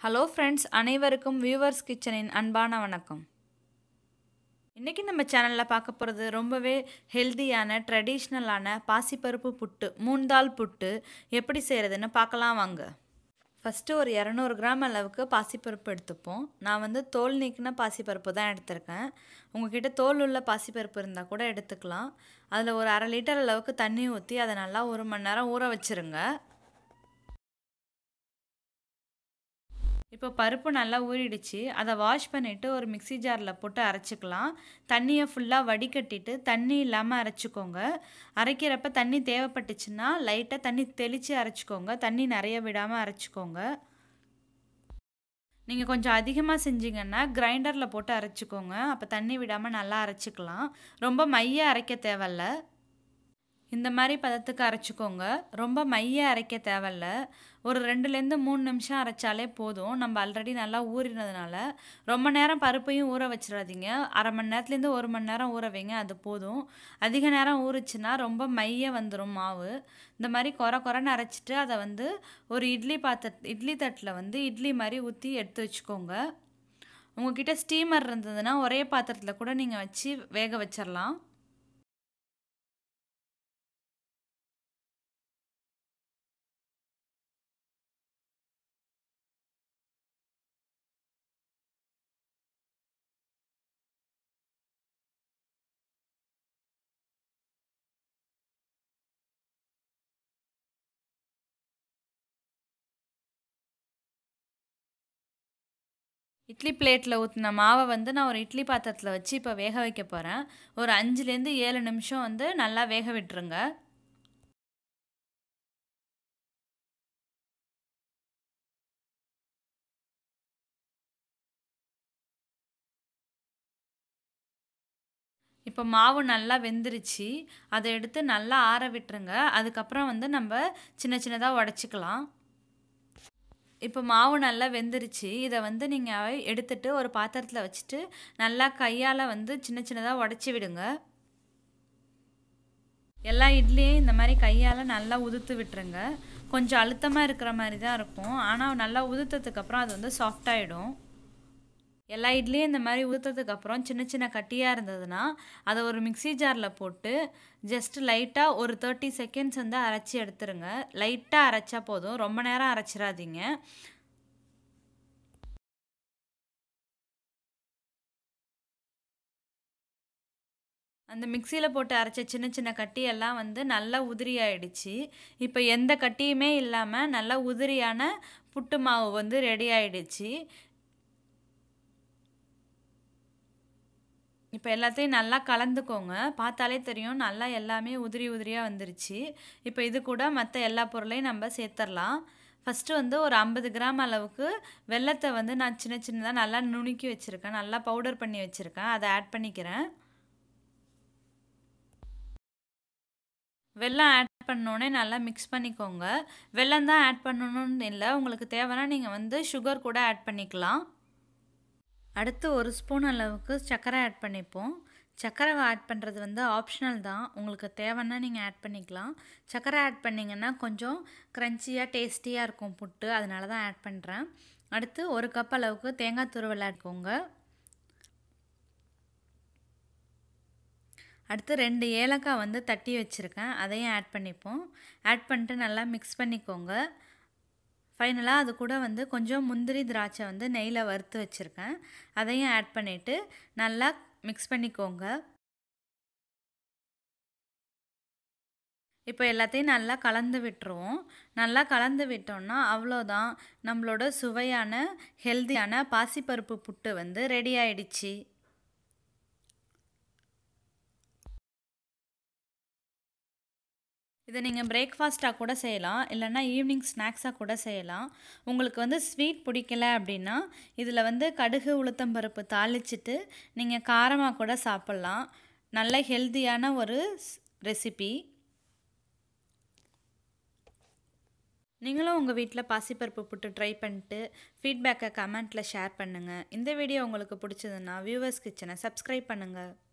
hello friends அனைவருக்கும் viewers கிச்சனின் அன்பான வணக்கம் இன்றைக்கி நம்ம சேனலில் பார்க்க போகிறது ரொம்பவே ஹெல்தியான ட்ரெடிஷ்னலான பாசிப்பருப்பு புட்டு மூந்தால் புட்டு எப்படி செய்கிறதுன்னு பார்க்கலாம் வாங்க ஃபஸ்ட்டு ஒரு இரநூறு கிராம் அளவுக்கு பாசிப்பருப்பு எடுத்துப்போம் நான் வந்து தோல் நீக்கின பாசிப்பருப்பு தான் எடுத்திருக்கேன் உங்ககிட்ட தோல் உள்ள பாசிப்பருப்பு இருந்தால் கூட எடுத்துக்கலாம் அதில் ஒரு அரை லிட்டர் அளவுக்கு தண்ணி ஊற்றி அதை நல்லா ஒரு மணி நேரம் ஊற வச்சுருங்க இப்போ பருப்பு நல்லா ஊறிடுச்சு அதை வாஷ் பண்ணிவிட்டு ஒரு மிக்சி ஜாரில் போட்டு அரைச்சிக்கலாம் தண்ணியை ஃபுல்லாக வடிகட்டிட்டு தண்ணி இல்லாமல் அரைச்சிக்கோங்க அரைக்கிறப்ப தண்ணி தேவைப்பட்டுச்சுன்னா லைட்டாக தண்ணி தெளித்து அரைச்சிக்கோங்க தண்ணி நிறைய விடாமல் அரைச்சிக்கோங்க நீங்கள் கொஞ்சம் அதிகமாக செஞ்சீங்கன்னா கிரைண்டரில் போட்டு அரைச்சிக்கோங்க அப்போ தண்ணி விடாமல் நல்லா அரைச்சிக்கலாம் ரொம்ப மைய அரைக்க தேவையில்ல இந்த மாதிரி பதத்துக்கு அரைச்சிக்கோங்க ரொம்ப மைய அரைக்க தேவையில்ல ஒரு ரெண்டுலேருந்து மூணு நிமிஷம் அரைச்சாலே போதும் நம்ம ஆல்ரெடி நல்லா ஊறினதுனால ரொம்ப நேரம் பருப்பையும் ஊற வச்சிடாதீங்க அரை மணி நேரத்துலேருந்து ஒரு மணி நேரம் ஊற வைங்க அது போதும் அதிக நேரம் ஊறிச்சுன்னா ரொம்ப மைய வந்துடும் மாவு இந்த மாதிரி குறை குறைன்னு அரைச்சிட்டு அதை வந்து ஒரு இட்லி பாத்திர இட்லி தட்டில் வந்து இட்லி மாதிரி ஊற்றி எடுத்து வச்சுக்கோங்க உங்ககிட்ட ஸ்டீமர் இருந்ததுன்னா ஒரே பாத்திரத்தில் கூட நீங்கள் வச்சு வேக வச்சிடலாம் இட்லி பிளேட்டில் ஊற்றின மாவை வந்து நான் ஒரு இட்லி பாத்திரத்தில் வச்சு இப்போ வேக வைக்க போகிறேன் ஒரு அஞ்சுலேருந்து ஏழு நிமிஷம் வந்து நல்லா வேக விட்டுருங்க இப்போ மாவு நல்லா வெந்துருச்சு அதை எடுத்து நல்லா ஆற விட்டுருங்க அதுக்கப்புறம் வந்து நம்ம சின்ன சின்னதாக உடச்சிக்கலாம் இப்போ மாவு நல்லா வெந்துருச்சு இதை வந்து நீங்கள் எடுத்துட்டு ஒரு பாத்திரத்தில் வச்சுட்டு நல்லா கையால் வந்து சின்ன சின்னதாக உடச்சி விடுங்க எல்லா இட்லியும் இந்த மாதிரி கையால் நல்லா உதுத்து விட்டுருங்க கொஞ்சம் அழுத்தமாக இருக்கிற மாதிரி தான் இருக்கும் ஆனால் நல்லா உதுத்ததுக்கப்புறம் அது வந்து சாஃப்டாகிடும் எல்லா இட்லியும் இந்த மாதிரி ஊற்றுறதுக்கப்புறம் சின்ன சின்ன கட்டியாக இருந்ததுன்னா அதை ஒரு மிக்சி ஜாரில் போட்டு ஜஸ்ட் லைட்டாக ஒரு தேர்ட்டி செகண்ட்ஸ் வந்து அரைச்சி எடுத்துருங்க லைட்டாக அரைச்சா போதும் ரொம்ப நேரம் அரைச்சிடாதீங்க அந்த மிக்சியில் போட்டு அரைச்ச சின்ன சின்ன கட்டியெல்லாம் வந்து நல்லா உதிரி ஆயிடுச்சு இப்போ எந்த கட்டியுமே இல்லாமல் நல்லா உதிரியான புட்டு மாவு வந்து ரெடி ஆயிடுச்சு இப்போ எல்லாத்தையும் நல்லா கலந்துக்கோங்க பார்த்தாலே தெரியும் நல்லா எல்லாமே உதிரி உதிரியாக வந்துருச்சு இப்போ இது கூட மற்ற எல்லா பொருளையும் நம்ம சேர்த்துடலாம் ஃபஸ்ட்டு வந்து ஒரு ஐம்பது கிராம் அளவுக்கு வெள்ளத்தை வந்து நான் சின்ன சின்னதாக நல்லா நுணுக்கி வச்சுருக்கேன் நல்லா பவுடர் பண்ணி வச்சுருக்கேன் அதை ஆட் பண்ணிக்கிறேன் வெல்லம் ஆட் பண்ணோடனே நல்லா மிக்ஸ் பண்ணிக்கோங்க வெல்லம் தான் ஆட் பண்ணணும்னு இல்லை உங்களுக்கு தேவைன்னா நீங்கள் வந்து சுகர் கூட ஆட் பண்ணிக்கலாம் அடுத்து ஒரு ஸ்பூன் அளவுக்கு சர்க்கரை ஆட் பண்ணிப்போம் சர்க்கரை ஆட் பண்ணுறது வந்து ஆப்ஷனல் தான் உங்களுக்கு தேவைன்னா நீங்கள் ஆட் பண்ணிக்கலாம் சர்க்கரை ஆட் பண்ணிங்கன்னா கொஞ்சம் க்ரன்ச்சியாக டேஸ்டியாக இருக்கும் புட்டு அதனால தான் ஆட் பண்ணுறேன் அடுத்து ஒரு கப் அளவுக்கு தேங்காய் துருவல் ஆட்கோங்க அடுத்து ரெண்டு ஏலக்காய் வந்து தட்டி வச்சுருக்கேன் அதையும் ஆட் பண்ணிப்போம் ஆட் பண்ணிட்டு நல்லா மிக்ஸ் பண்ணிக்கோங்க ஃபைனலாக அது கூட வந்து கொஞ்சம் முந்திரி திராட்சை வந்து நெய்யில் வறுத்து வச்சுருக்கேன் அதையும் ஆட் பண்ணிவிட்டு நல்லா மிக்ஸ் பண்ணிக்கோங்க இப்போ எல்லாத்தையும் நல்லா கலந்து விட்டுருவோம் நல்லா கலந்து விட்டோம்னா அவ்வளோதான் நம்மளோட சுவையான ஹெல்த்தியான பாசிப்பருப்பு புட்டு வந்து ரெடி ஆயிடுச்சு இதை நீங்கள் பிரேக்ஃபாஸ்ட்டாக கூட செய்யலாம் இல்லைன்னா ஈவினிங் ஸ்நாக்ஸாக கூட செய்யலாம் உங்களுக்கு வந்து ஸ்வீட் பிடிக்கல அப்படின்னா இதில் வந்து கடுகு உளுத்தம்பருப்பு தாளிச்சிட்டு நீங்கள் காரமாக கூட சாப்பிட்லாம் நல்ல ஹெல்த்தியான ஒரு ரெசிபி நீங்களும் உங்கள் வீட்டில் பாசிப்பருப்பு புட்டு ட்ரை பண்ணிட்டு ஃபீட்பேக்கை கமெண்ட்டில் ஷேர் பண்ணுங்கள் இந்த வீடியோ உங்களுக்கு பிடிச்சதுன்னா வியூவர்ஸ் கிச்சனை சப்ஸ்கிரைப் பண்ணுங்கள்